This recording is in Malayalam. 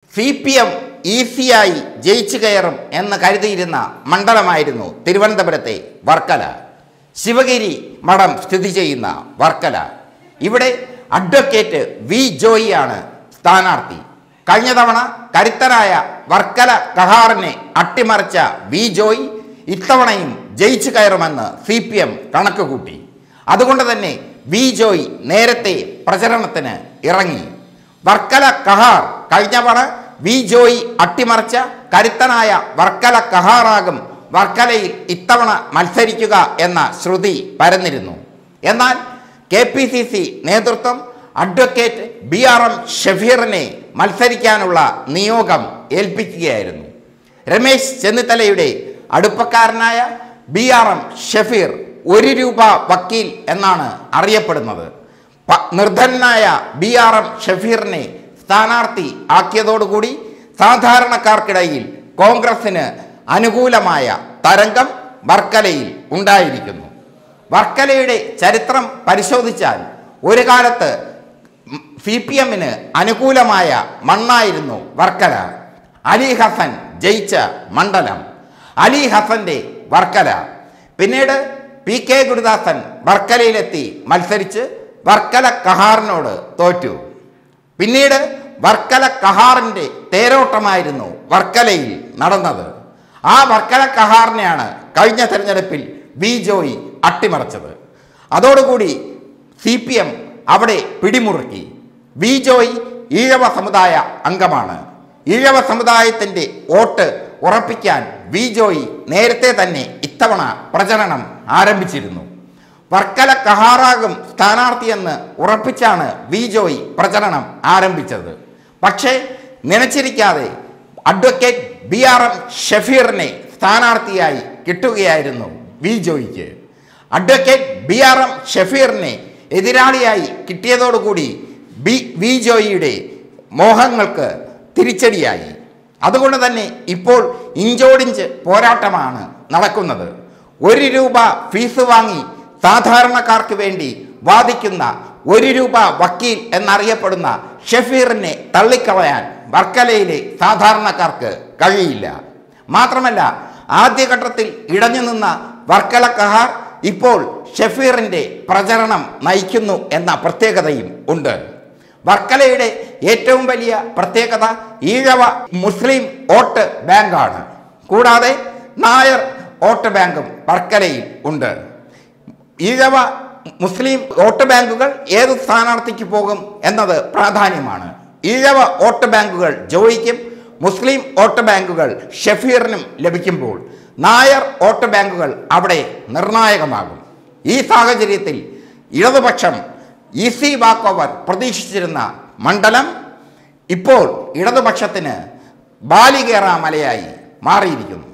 സി പി എം ഈസിയായി ജയിച്ചു കയറും എന്ന് കരുതിയിരുന്ന മണ്ഡലമായിരുന്നു തിരുവനന്തപുരത്തെ വർക്കല ശിവഗിരി മഠം സ്ഥിതി ചെയ്യുന്ന വർക്കല ഇവിടെ അഡ്വക്കേറ്റ് വി ജോയിയാണ് സ്ഥാനാർത്ഥി കഴിഞ്ഞ തവണ കരുത്തരായ വർക്കല കഹാറിനെ അട്ടിമറിച്ച വി ജോയി ഇത്തവണയും ജയിച്ചു കയറുമെന്ന് സി പി എം കണക്ക് കൂട്ടി അതുകൊണ്ട് തന്നെ വി ജോയ് നേരത്തെ പ്രചരണത്തിന് ഇറങ്ങി വർക്കല കഹാർ കഴിഞ്ഞ തവണ വി ജോയി അട്ടിമറിച്ച കരുത്തനായ വർക്കല കഹാറാകും വർക്കലയിൽ ഇത്തവണ മത്സരിക്കുക എന്ന ശ്രുതി പരന്നിരുന്നു എന്നാൽ കെ പി സി സി നേതൃത്വം അഡ്വക്കേറ്റ് ബി ആർ എം ഷഫീറിനെ മത്സരിക്കാനുള്ള നിയോഗം ഏൽപ്പിക്കുകയായിരുന്നു രമേശ് ചെന്നിത്തലയുടെ അടുപ്പക്കാരനായ ബി ആർ എം ഷഫീർ ഒരു രൂപ വക്കീൽ എന്നാണ് അറിയപ്പെടുന്നത് പ- നിർധനനായ ബി ആർ എം ഷഫീറിനെ സ്ഥാനാർത്ഥി ആക്കിയതോടുകൂടി സാധാരണക്കാർക്കിടയിൽ കോൺഗ്രസിന് അനുകൂലമായ തരംഗം വർക്കലയിൽ ഉണ്ടായിരിക്കുന്നു വർക്കലയുടെ ചരിത്രം പരിശോധിച്ചാൽ ഒരു കാലത്ത് സി പി എമ്മിന് അനുകൂലമായ മണ്ണായിരുന്നു വർക്കല അലി ഹസൻ ജയിച്ച മണ്ഡലം അലി ഹസന്റെ വർക്കല പിന്നീട് പി കെ ഗുരുദാസൻ വർക്കലയിലെത്തി മത്സരിച്ച് വർക്കല കഹാറിനോട് തോറ്റു പിന്നീട് വർക്കല കഹാറിൻ്റെ തേരോട്ടമായിരുന്നു വർക്കലയിൽ നടന്നത് ആ വർക്കല കഹാറിനെയാണ് കഴിഞ്ഞ തെരഞ്ഞെടുപ്പിൽ വി ജോയി അട്ടിമറിച്ചത് അതോടുകൂടി സി പി എം അവിടെ പിടിമുറുക്കി വി ജോയി ഈഴവ സമുദായ അംഗമാണ് ഈഴവ സമുദായത്തിൻ്റെ വോട്ട് ഉറപ്പിക്കാൻ വി ജോയി നേരത്തെ തന്നെ ഇത്തവണ പ്രചരണം ആരംഭിച്ചിരുന്നു വർക്കല കഹാറാകും സ്ഥാനാർത്ഥിയെന്ന് ഉറപ്പിച്ചാണ് വി ജോയി പ്രചരണം ആരംഭിച്ചത് പക്ഷേ നനച്ചിരിക്കാതെ അഡ്വക്കേറ്റ് ബി ആർ എം ഷഫീറിനെ സ്ഥാനാർത്ഥിയായി കിട്ടുകയായിരുന്നു വി ജോയിക്ക് അഡ്വക്കേറ്റ് ബി ആർ എം ഷഫീറിനെ എതിരാളിയായി കിട്ടിയതോടുകൂടി ബി വി ജോയിയുടെ മോഹങ്ങൾക്ക് തിരിച്ചടിയായി അതുകൊണ്ട് തന്നെ ഇപ്പോൾ ഇഞ്ചോടിഞ്ച് പോരാട്ടമാണ് നടക്കുന്നത് ഒരു രൂപ ഫീസ് വാങ്ങി സാധാരണക്കാർക്ക് വേണ്ടി വാദിക്കുന്ന ഒരു രൂപ വക്കീൽ എന്നറിയപ്പെടുന്ന ഷഫീറിനെ തള്ളിക്കളയാൻ വർക്കലയിലെ സാധാരണക്കാർക്ക് കഴിയില്ല മാത്രമല്ല ആദ്യഘട്ടത്തിൽ ഇടഞ്ഞു നിന്ന വർക്കല കഹാർ ഇപ്പോൾ ഷഫീറിൻ്റെ പ്രചരണം നയിക്കുന്നു എന്ന പ്രത്യേകതയും ഉണ്ട് വർക്കലയുടെ ഏറ്റവും വലിയ പ്രത്യേകത ഈഴവ മുസ്ലിം വോട്ട് ബാങ്കാണ് കൂടാതെ നായർ വോട്ട് ബാങ്കും വർക്കലയിൽ ഉണ്ട് ഈഴവ മുസ്ലിം വോട്ട് ബാങ്കുകൾ ഏത് സ്ഥാനാർത്ഥിക്ക് പോകും എന്നത് പ്രാധാന്യമാണ് ഈഴവ വോട്ട് ബാങ്കുകൾ ജോയിക്കും മുസ്ലിം വോട്ട് ബാങ്കുകൾ ഷഫീറിനും ലഭിക്കുമ്പോൾ നായർ വോട്ട് ബാങ്കുകൾ അവിടെ നിർണായകമാകും ഈ സാഹചര്യത്തിൽ ഇടതുപക്ഷം ഈസി വാക്ക് ഓവർ പ്രതീക്ഷിച്ചിരുന്ന മണ്ഡലം ഇപ്പോൾ ഇടതുപക്ഷത്തിന് ബാലികേറാ മലയായി മാറിയിരിക്കുന്നു